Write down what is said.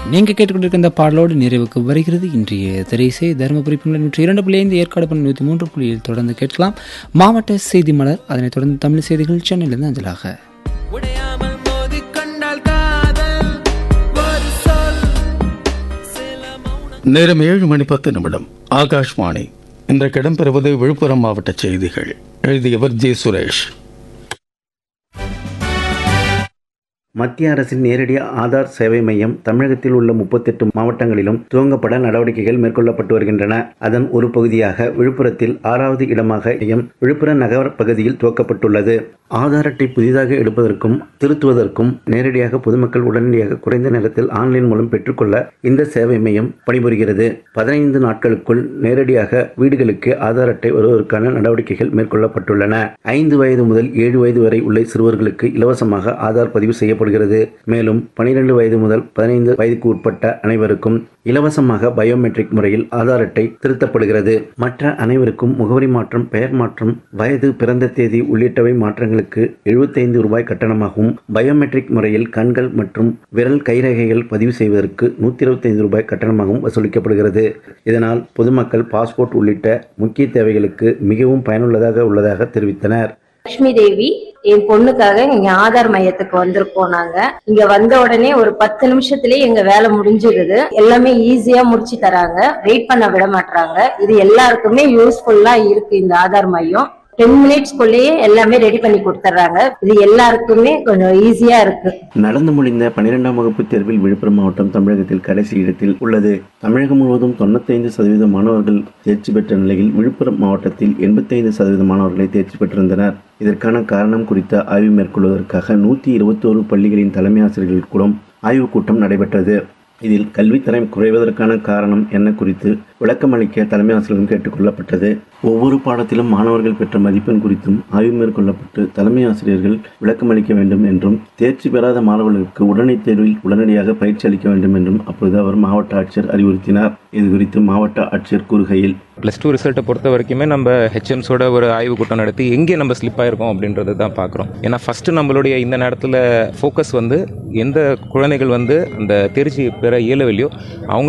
நீங்கள் கேட்டுக்கொண்டிருக்க இந்த பாடலோடு நிறைவுக்கு வருகிறது இன்றைய திரைசை தருமபுரி பண்பலை நூற்றி இரண்டு புள்ளி ஐந்து ஏற்காடு பண்பலை நூற்றி மூன்று புள்ளியில் தொடர்ந்து கேட்கலாம் மாவட்ட செய்தி மலர் அதனைத் தொடர்ந்து தமிழ் செய்திகள் சென்னையிலிருந்து அஞ்சலாக உடையாமல் மோதிக் கொண்டால் காதல் ஒரு சொல் சில மௌன நேரம் ஏழு மணி பத்து நிமிடம் ஆகாஷ்வாணி இன்றைக்கு இடம்பெறுவது விழுப்புரம் மாவட்ட செய்திகள் எழுதியவர் ஜே சுரேஷ் மத்திய அரசின் நேரடி ஆதார் சேவை மையம் தமிழகத்தில் உள்ள முப்பத்தெட்டு மாவட்டங்களிலும் துவங்கப்பட நடவடிக்கைகள் மேற்கொள்ளப்பட்டு வருகின்றன அதன் ஒரு பகுதியாக விழுப்புரத்தில் ஆறாவது இடமாக மையம் விழுப்புரம் நகர பகுதியில் துவக்கப்பட்டுள்ளது ஆதார் அட்டை புதிதாக எடுப்பதற்கும் திருத்துவதற்கும் நேரடியாக பொதுமக்கள் உடனடியாக குறைந்த நேரத்தில் ஆன்லைன் மூலம் பெற்றுக்கொள்ள இந்த சேவை மையம் பணிபுரிகிறது பதினைந்து நாட்களுக்குள் நேரடியாக வீடுகளுக்கு ஆதார் அட்டை வருவதற்கான நடவடிக்கைகள் மேற்கொள்ளப்பட்டுள்ளன ஐந்து வயது முதல் ஏழு வயது வரை உள்ள சிறுவர்களுக்கு இலவசமாக ஆதார் பதிவு செய்யப்படுகிறது மேலும் பனிரெண்டு வயது முதல் பதினைந்து வயதுக்கு உட்பட்ட அனைவருக்கும் இலவசமாக பயோமெட்ரிக் முறையில் ஆதார் அட்டை திருத்தப்படுகிறது மற்ற அனைவருக்கும் முகவரி மாற்றம் பெயர் மாற்றம் வயது பிறந்த தேதி உள்ளிட்டவை மாற்றங்களுக்கு எழுபத்தைந்து ரூபாய் கட்டணமாகவும் பயோமெட்ரிக் முறையில் கண்கள் மற்றும் விரல் கைரேகைகள் பதிவு செய்வதற்கு நூற்றி இருபத்தைந்து ரூபாய் கட்டணமாகவும் வசூலிக்கப்படுகிறது இதனால் பொதுமக்கள் பாஸ்போர்ட் உள்ளிட்ட முக்கிய தேவைகளுக்கு மிகவும் பயனுள்ளதாக உள்ளதாக தெரிவித்தனர் லட்சுமி தேவி என் பொண்ணுக்காக இங்க ஆதார் மையத்துக்கு வந்திருக்கோம் நாங்க இங்க வந்த உடனே ஒரு பத்து நிமிஷத்துலயே எங்க வேலை முடிஞ்சிருது எல்லாமே ஈஸியா முடிச்சு தராங்க வெயிட் பண்ண விட மாட்டாங்க இது எல்லாருக்குமே யூஸ்ஃபுல்லா இருக்கு இந்த ஆதார் மையம் டென் மினிட்ஸ்க்குள்ளேயே எல்லாமே ரெடி பண்ணி கொடுத்துட்றாங்க இது எல்லாருக்குமே கொஞ்சம் ஈஸியா இருக்கு நடந்து முடிந்த பன்னிரெண்டாம் வகுப்பு தேர்வில் விழுப்புரம் மாவட்டம் தமிழகத்தில் கடைசி இடத்தில் உள்ளது தமிழகம் முழுவதும் தொண்ணூத்தைந்து சதவீத மாணவர்கள் தேர்ச்சி பெற்ற நிலையில் விழுப்புரம் மாவட்டத்தில் எண்பத்தைந்து சதவீத மாணவர்களை தேர்ச்சி பெற்றிருந்தனர் இதற்கான காரணம் குறித்த ஆய்வு மேற்கொள்வதற்காக நூற்றி இருபத்தோரு பள்ளிகளின் தலைமை ஆசிரியர்கள் கூடம் ஆய்வுக் கூட்டம் நடைபெற்றது இதில் கல்வித்தரம் குறைவதற்கான காரணம் என்ன குறித்து விளக்கமளிக்க தலைமை ஆசிரியரும் கேட்டுக்கொள்ளப்பட்டது ஒவ்வொரு பாடத்திலும் மாணவர்கள் பெற்ற மதிப்பெண் குறித்தும் ஆய்வு மேற்கொள்ளப்பட்டு தலைமை ஆசிரியர்கள் விளக்கமளிக்க வேண்டும் என்றும் தேர்ச்சி பெறாத மாணவர்களுக்கு உடனடி தேர்வில் உடனடியாக பயிற்சி அளிக்க வேண்டும் என்றும் அப்பொழுது அவர் மாவட்ட ஆட்சியர் அறிவுறுத்தினார் இது குறித்து மாவட்ட ஆட்சியர் கூறுகையில் ப்ளஸ் டூ ரிசல்ட்டை பொறுத்த வரைக்குமே நம்ம ஹெச்எம்ஸோட ஒரு ஆய்வு கூட்டம் நடத்தி எங்கே நம்ம ஸ்லிப் ஆயிருக்கோம் அப்படின்றது தான் பார்க்குறோம் ஏன்னா ஃபஸ்ட்டு நம்மளுடைய இந்த நேரத்தில் ஃபோக்கஸ் வந்து எந்த குழந்தைகள் வந்து அந்த தேர்ச்சி பெற இயலவில்லையோ அவங்க